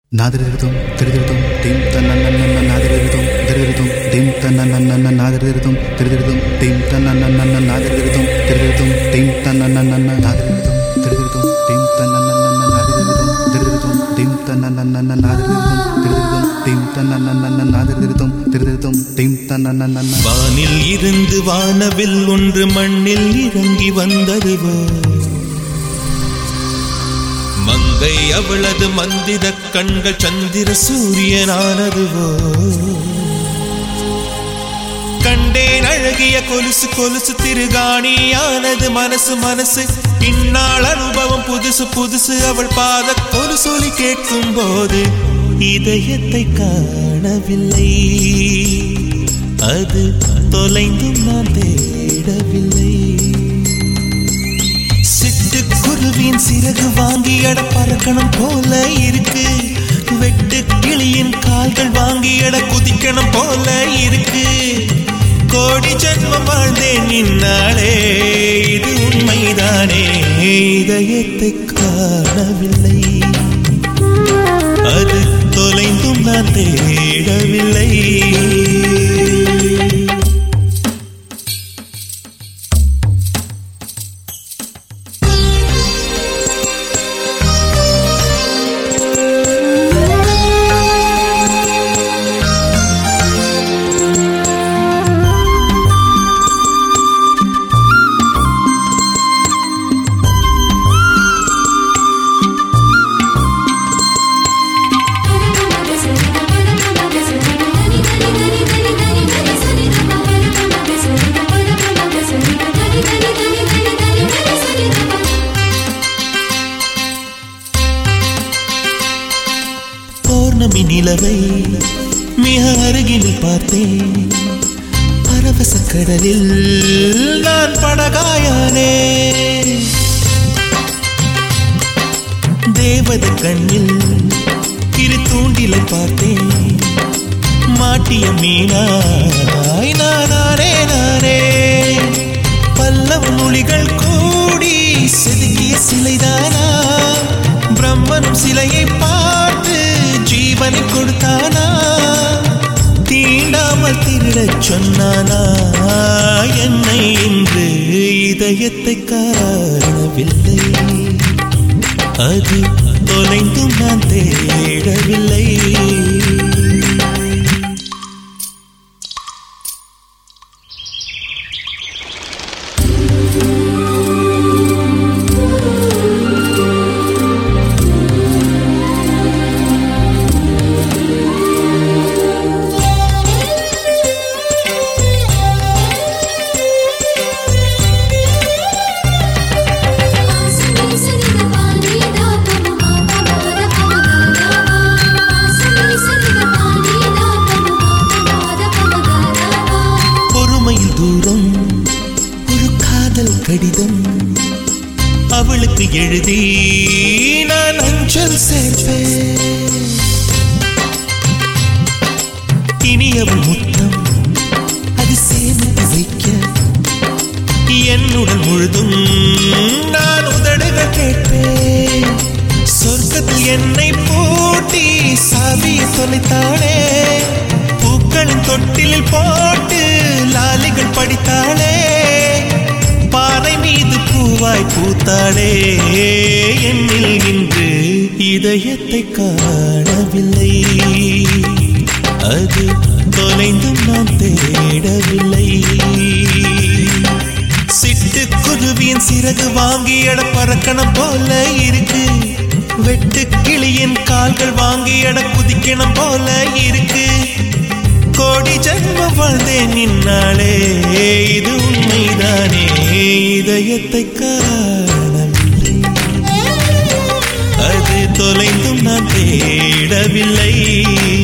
నాదిరిదిరితం తిరిదిరితం తీం తన్నన్నన్న నాదిరిదిరితం తిరిదిరితం తీం తన్నన్నన్న నాదిరిదిరితం తిరిదిరితం తీం తన్నన్నన్న నాదిరిదిరితం తిరిదిరితం తీం తన్నన్నన్న నాదిరిదిరితం తిరిదిరితం తీం తన్నన్నన్న నాదిరిదిరితం తిరిదిరితం తీం తన్నన్నన్న నాదిరిదిరితం తిరిదిరితం తీం తన్నన్నన్న నాదిరిదిరితం తిరిదిరితం తీం తన్నన్నన్న வானில் இருந்து வானவில் ஒன்று மண்ணில் இறங்கி வந்ததுவோ மங்கை அவளது மந்திர கண்கள் சந்திர சூரியனானதுவோ கண்டேன் அழகிய கொலுசு கொலுசு திருகாணியானது மனசு மனசு இந்நாள் அனுபவம் புதுசு புதுசு அவள் பாத கொலுசொலி கேட்கும் போது இதயத்தை காணவில்லை அது தொலைந்தும் நான் தேடவில்லை சிட்டுக்குருவின் சிறகு வாங்கி எட பறக்கணும் போல இருக்கு வெட்டு கிளியின் கால்கள் வாங்கி எட குதிக்கணும் போல இருக்கு கோடி ஜன்மம் வாழ்ந்தேன் நின்னாளே இது உண்மைதானே இதயத்தை காணவில்லை அது தொலைந்தும் நான் தேடவில்லை பௌர்ணமி நிலவை மிக அருகினில் பார்த்தேன் பரவச கடலில் நான் படகாயானே தேவத கண்ணில் இரு தூண்டிலை பார்த்தேன் மாட்டிய மீனாய் நானே நானே பல்லவ மொழிகள் கூடி செதுக்கிய சிலைதானா பிரம்மனும் சிலையை பார்த்து ஜீவனை கொடுத்தானா தீண்டாமல் திருடச் சொன்னானா என்னை இன்று இதயத்தை காணவில்லை அது தொலைந்தும் நான் தேடவில்லை பொறுமையில் தூரம் ஒரு காதல் கடிதம் அவளுக்கு எழுதி நான் அஞ்சல் சேர்ப்பேன் இனி அவள் முத்தம் அது சேமித்து வைக்க என்னுடன் முழுதும் நான் உதடுகள் கேட்பேன் சொர்க்கத்தில் என்னை பூட்டி சாவியை தொலைத்தாளே பூக்களின் தொட்டிலில் போட்டு லாலிகள் படித்தாளே பாறை மீது பூவாய் பூத்தாளே என்னில் இன்று இதயத்தை காணவில்லை அது தொலைந்தும் நான் தேடவில்லை சிட்டு குருவியின் சிறகு வாங்கி எட பறக்கணும் போல இருக்கு வெட்டு கிளியின் கால்கள் வாங்கி எட குதிக்கணும் போல இருக்கு கோடி ஜன்மம் வாழ்ந்தேன் நின்னாளே இது உண்மைதானே இதயத்தை காணவில்லை அது தொலைந்தும் நான் தேடவில்லை